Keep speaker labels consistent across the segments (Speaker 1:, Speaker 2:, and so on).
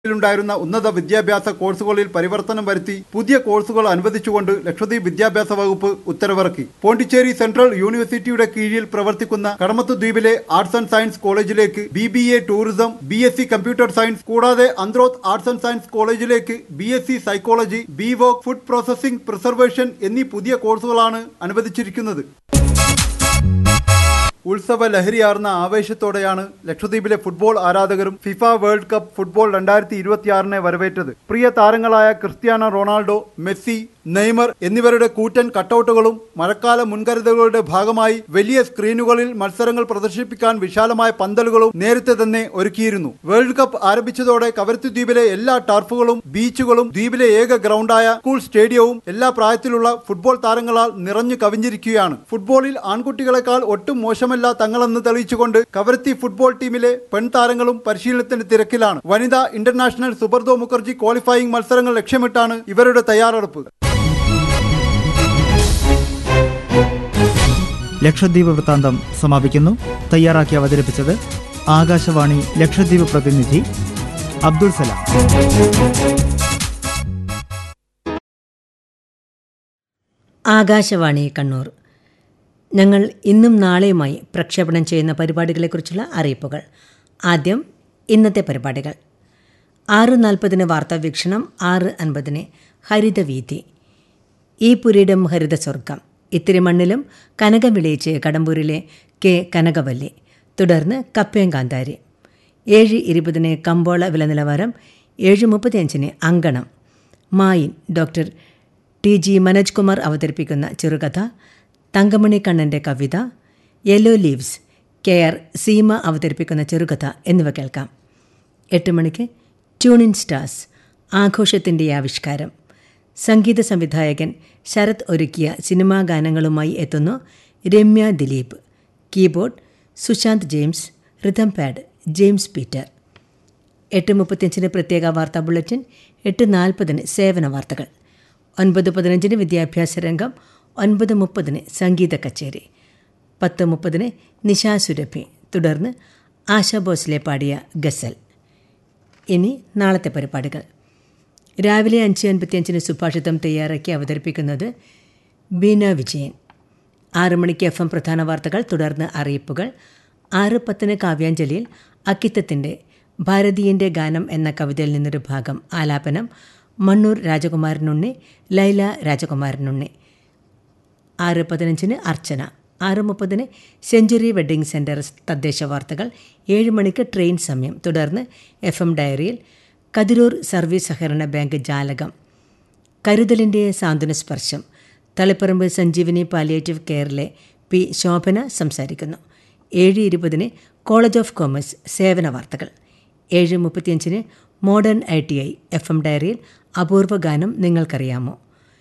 Speaker 1: ിലുണ്ടായിരുന്ന ഉന്നത വിദ്യാഭ്യാസ കോഴ്സുകളിൽ പരിവർത്തനം വരുത്തി പുതിയ കോഴ്സുകൾ അനുവദിച്ചുകൊണ്ട് ലക്ഷദ്വീപ് വിദ്യാഭ്യാസ വകുപ്പ് ഉത്തരവിറക്കി പോണ്ടിച്ചേരി സെൻട്രൽ യൂണിവേഴ്സിറ്റിയുടെ കീഴിൽ പ്രവർത്തിക്കുന്ന കടമത്ത് ദ്വീപിലെ ആർട്സ് ആൻഡ് സയൻസ് കോളേജിലേക്ക് B B A tourism B S C computer science കൂടാതെ അന്ത്രോത്ത് ആർട്സ് ആൻഡ് സയൻസ് കോളേജിലേക്ക് B S C psychology B voc food processing preservation എന്നീ പുതിയ കോഴ്സുകളാണ് അനുവദിച്ചിരിക്കുന്നത് ഉത്സവ ലഹരിയാർന്ന ആവേശത്തോടെയാണ് ലക്ഷദ്വീപിലെ ഫുട്ബോൾ ആരാധകരും ഫിഫ വേൾഡ് കപ്പ് ഫുട്ബോൾ രണ്ടായിരത്തി ഇരുപത്തിയാറിനെ വരവേറ്റത് പ്രിയ താരങ്ങളായ ക്രിസ്ത്യാനോ റൊണാൾഡോ മെസ്സി നെയ്മർ എന്നിവരുടെ കൂറ്റൻ കട്ടൗട്ടുകളും മഴക്കാല മുൻകരുതലുകളുടെ ഭാഗമായി വലിയ സ്ക്രീനുകളിൽ മത്സരങ്ങൾ പ്രദർശിപ്പിക്കാൻ വിശാലമായ പന്തലുകളും നേരത്തെ തന്നെ ഒരുക്കിയിരുന്നു വേൾഡ് കപ്പ് ആരംഭിച്ചതോടെ കവരത്തി ദ്വീപിലെ എല്ലാ ടർഫുകളും ബീച്ചുകളും ദ്വീപിലെ ഏക ഗ്രൗണ്ടായ സ്കൂൾ സ്റ്റേഡിയവും എല്ലാ പ്രായത്തിലുള്ള ഫുട്ബോൾ താരങ്ങളാൽ നിറഞ്ഞു കവിഞ്ഞിരിക്കുകയാണ് ഫുട്ബോളിൽ ആൺകുട്ടികളെക്കാൾ ഒട്ടും മോശമല്ല തങ്ങളെന്ന് തെളിയിച്ചുകൊണ്ട് കവരത്തി ഫുട്ബോൾ ടീമിലെ പെൺതാരങ്ങളും പരിശീലനത്തിന് തിരക്കിലാണ് വനിതാ ഇന്റർനാഷണൽ സുബർദോ മുഖർജി ക്വാളിഫയിംഗ് മത്സരങ്ങൾ ലക്ഷ്യമിട്ടാണ് ഇവരുടെ തയ്യാറെടുപ്പ്
Speaker 2: ലക്ഷദ്വീപ് വൃത്താന്തം സമാപിക്കുന്നു തയ്യാറാക്കി അവതരിപ്പിച്ചത് ആകാശവാണി ലക്ഷദ്വീപ് പ്രതിനിധി അബ്ദുൾ സലാം
Speaker 3: ആകാശവാണി കണ്ണൂർ ഞങ്ങൾ ഇന്നും നാളെയുമായി പ്രക്ഷേപണം ചെയ്യുന്ന പരിപാടികളെക്കുറിച്ചുള്ള അറിയിപ്പുകൾ ആദ്യം ഇന്നത്തെ പരിപാടികൾ ആറ് നാൽപ്പതിന് വാർത്താവീക്ഷണം ആറ് അൻപതിന് ഹരിതവീതി ഈ പുരീടം ഹരിത സ്വർഗം ഇത്തിരി മണ്ണിലും കനകം വിളയിച്ച് കടമ്പൂരിലെ കെ കനകവല്ലി തുടർന്ന് കപ്പയം കാന്താരി ഏഴ് ഇരുപതിന് കമ്പോള വില നിലവാരം ഏഴ് മുപ്പത്തിയഞ്ചിന് അങ്കണം മായിൻ doctor T G Manoj Kumar അവതരിപ്പിക്കുന്ന ചെറുകഥ തങ്കമണി കണ്ണൻ്റെ കവിത yellow leaves K R Seema അവതരിപ്പിക്കുന്ന ചെറുകഥ എന്നിവ കേൾക്കാം എട്ട് മണിക്ക് ട്യൂണിൻ സ്റ്റാർസ് ആഘോഷത്തിൻ്റെ ആവിഷ്കാരം സംഗീത സംവിധായകൻ ശരത് ഒരുക്കിയ സിനിമാ ഗാനങ്ങളുമായി എത്തുന്നു Ramya Dileep keyboard Sushant James rhythm pad James Peter എട്ട് മുപ്പത്തിയഞ്ചിന് പ്രത്യേക വാർത്താ ബുള്ളറ്റിൻ എട്ട് നാൽപ്പതിന് സേവന വാർത്തകൾ ഒൻപത് പതിനഞ്ചിന് വിദ്യാഭ്യാസ രംഗം ഒൻപത് മുപ്പതിന് സംഗീത കച്ചേരി പത്ത് മുപ്പതിന് നിശാ സുരഭി തുടർന്ന് ആശാ ഭോസ്ലെ പാടിയ ഗസൽ ഇനി നാളത്തെ പരിപാടികൾ രാവിലെ അഞ്ച് അൻപത്തിയഞ്ചിന് സുഭാഷിതം തയ്യാറാക്കി അവതരിപ്പിക്കുന്നത് ബീന വിജയൻ ആറ് മണിക്ക് എഫ് എം പ്രധാന വാർത്തകൾ തുടർന്ന് അറിയിപ്പുകൾ ആറ് പത്തിന് കാവ്യാഞ്ജലിയിൽ അക്കിത്തത്തിൻ്റെ ഭാരതീയൻ്റെ ഗാനം എന്ന കവിതയിൽ നിന്നൊരു ഭാഗം ആലാപനം മണ്ണൂർ രാജകുമാരനുണ്ണി ലൈല രാജകുമാരനുണ്ണി ആറ് പതിനഞ്ചിന് അർച്ചന ആറ് മുപ്പതിന് സെഞ്ചുറി വെഡ്ഡിംഗ് സെൻറ്റർ തദ്ദേശ വാർത്തകൾ ഏഴ് മണിക്ക് ട്രെയിൻ സമയം തുടർന്ന് എഫ് എം ഡയറിയിൽ കതിരൂർ സർവീസ് സഹകരണ ബാങ്ക് ജാലകം കരുതലിൻ്റെ സാന്ത്വന സ്പർശം തളിപ്പറമ്പ് സഞ്ജീവനി പാലിയേറ്റീവ് കെയറിലെ പി ശോഭന സംസാരിക്കുന്നു ഏഴ് ഇരുപതിന് കോളേജ് ഓഫ് കോമേഴ്സ് സേവന വാർത്തകൾ ഏഴ് മുപ്പത്തിയഞ്ചിന് modern I T I FM എം ഡയറിയിൽ അപൂർവ ഗാനം നിങ്ങൾക്കറിയാമോ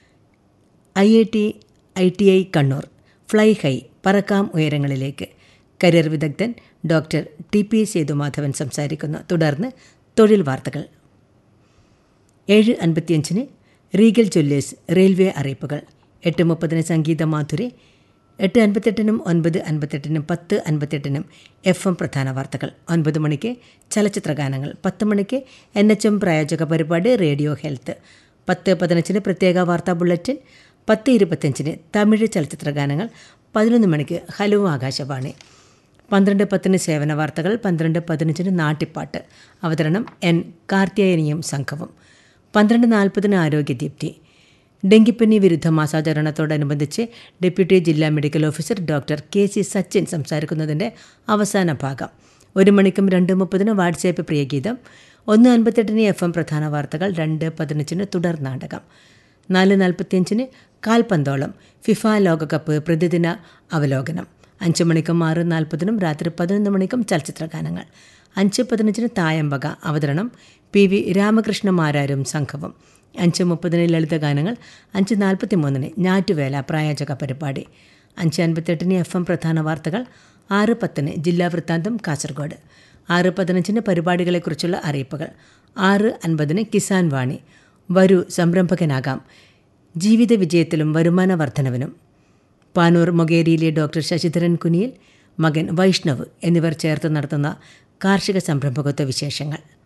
Speaker 3: I I T I T I Kannur fly high പറക്കാം ഉയരങ്ങളിലേക്ക് കരിയർ വിദഗ്ധൻ ഡോക്ടർ ടി പി സേതുമാധവൻ സംസാരിക്കുന്നു തുടർന്ന് തൊഴിൽ വാർത്തകൾ ഏഴ് അൻപത്തിയഞ്ചിന് റീഗൽ ജ്വല്ലേഴ്സ് റെയിൽവേ അറിയിപ്പുകൾ എട്ട് മുപ്പതിന് സംഗീത മാധുരി എട്ട് അൻപത്തെട്ടിനും ഒൻപത് അൻപത്തെട്ടിനും പത്ത് അൻപത്തെട്ടിനും എഫ് എം പ്രധാന വാർത്തകൾ ഒൻപത് മണിക്ക് ചലച്ചിത്ര ഗാനങ്ങൾ പത്ത് മണിക്ക് എൻ എച്ച് എം പ്രായോജക പരിപാടി റേഡിയോ ഹെൽത്ത് പത്ത് പതിനഞ്ചിന് പ്രത്യേക വാർത്താ ബുള്ളറ്റിൻ പത്ത് ഇരുപത്തഞ്ചിന് തമിഴ് ചലച്ചിത്ര ഗാനങ്ങൾ പതിനൊന്ന് മണിക്ക് ഹലോ ആകാശവാണി പന്ത്രണ്ട് പത്തിന് സേവന വാർത്തകൾ പന്ത്രണ്ട് പതിനഞ്ചിന് നാട്ടിപ്പാട്ട് അവതരണം എൻ കാർത്തിയായനിയും സംഘവും പന്ത്രണ്ട് നാൽപ്പതിന് ആരോഗ്യദീപ്തി ഡെങ്കിപ്പനി വിരുദ്ധ മാസാചരണത്തോടനുബന്ധിച്ച് ഡെപ്യൂട്ടി ജില്ലാ medical officer doctor K C Sachin സംസാരിക്കുന്നതിൻ്റെ അവസാന ഭാഗം ഒരു മണിക്കും രണ്ട് മുപ്പതിന് വാട്സാപ്പ് പ്രിയഗീതം ഒന്ന് അൻപത്തെട്ടിന് എഫ് എം പ്രധാന വാർത്തകൾ രണ്ട് പതിനഞ്ചിന് തുടർ നാടകം നാല് നാൽപ്പത്തിയഞ്ചിന് കാൽപന്തോളം ഫിഫ ലോകകപ്പ് പ്രതിദിന അവലോകനം അഞ്ച് മണിക്കും ആറ് നാൽപ്പതിനും രാത്രി പതിനൊന്ന് മണിക്കും ചലച്ചിത്ര ഗാനങ്ങൾ അഞ്ച് പതിനഞ്ചിന് തായമ്പക അവതരണം പി വി രാമകൃഷ്ണ മാരാരും സംഘവും അഞ്ച് മുപ്പതിന് ലളിതഗാനങ്ങൾ അഞ്ച് നാൽപ്പത്തി മൂന്നിന് ഞാറ്റുവേല പ്രായോജക പരിപാടി അഞ്ച് അൻപത്തെട്ടിന് എഫ് എം പ്രധാന വാർത്തകൾ ആറ് പത്തിന് ജില്ലാ വൃത്താന്തം കാസർഗോഡ് ആറ് പതിനഞ്ചിന് പരിപാടികളെക്കുറിച്ചുള്ള അറിയിപ്പുകൾ ആറ് അൻപതിന് കിസാൻ വാണി വരൂ സംരംഭകനാകാം ജീവിത വിജയത്തിലും വരുമാന വർധനവിനും പാനൂർ മൊകേരിയിലെ ഡോക്ടർ ശശിധരൻ കുനിയിൽ മകൻ വൈഷ്ണവ് എന്നിവർ ചേർത്ത് നടത്തുന്ന കാർഷിക സംരംഭകത്വ വിശേഷങ്ങൾ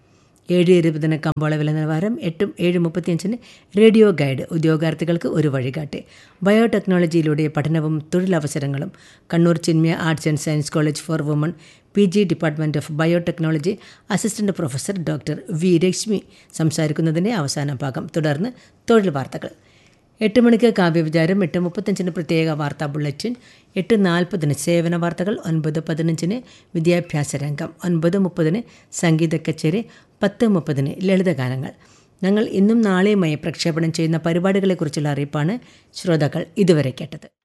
Speaker 3: ഏഴ് ഇരുപതിന് കമ്പോള വില നിലവാരം എട്ടും ഏഴ് മുപ്പത്തിയഞ്ചിന് റേഡിയോ ഗൈഡ് ഉദ്യോഗാർത്ഥികൾക്ക് ഒരു വഴികാട്ടി ബയോടെക്നോളജിയിലൂടെ പഠനവും തൊഴിലവസരങ്ങളും Kannur Chinmaya arts and science college for women P G department of biotechnology assistant professor doctor V Reshmi സംസാരിക്കുന്നതിൻ്റെ അവസാന ഭാഗം തുടർന്ന് തൊഴിൽ വാർത്തകൾ എട്ട് മണിക്ക് കാവ്യവിചാരം എട്ട് മുപ്പത്തഞ്ചിന് പ്രത്യേക വാർത്താ ബുള്ളറ്റിൻ എട്ട് നാൽപ്പതിന് സേവന വാർത്തകൾ ഒൻപത് പതിനഞ്ചിന് വിദ്യാഭ്യാസ രംഗം ഒൻപത് മുപ്പതിന് സംഗീത കച്ചേരി പത്ത് മുപ്പതിന് ലളിതഗാനങ്ങൾ ഞങ്ങൾ ഇന്നും നാളെയുമായി പ്രക്ഷേപണം ചെയ്യുന്ന പരിപാടികളെക്കുറിച്ചുള്ള അറിയിപ്പാണ് ശ്രോതാക്കൾ ഇതുവരെ കേട്ടത്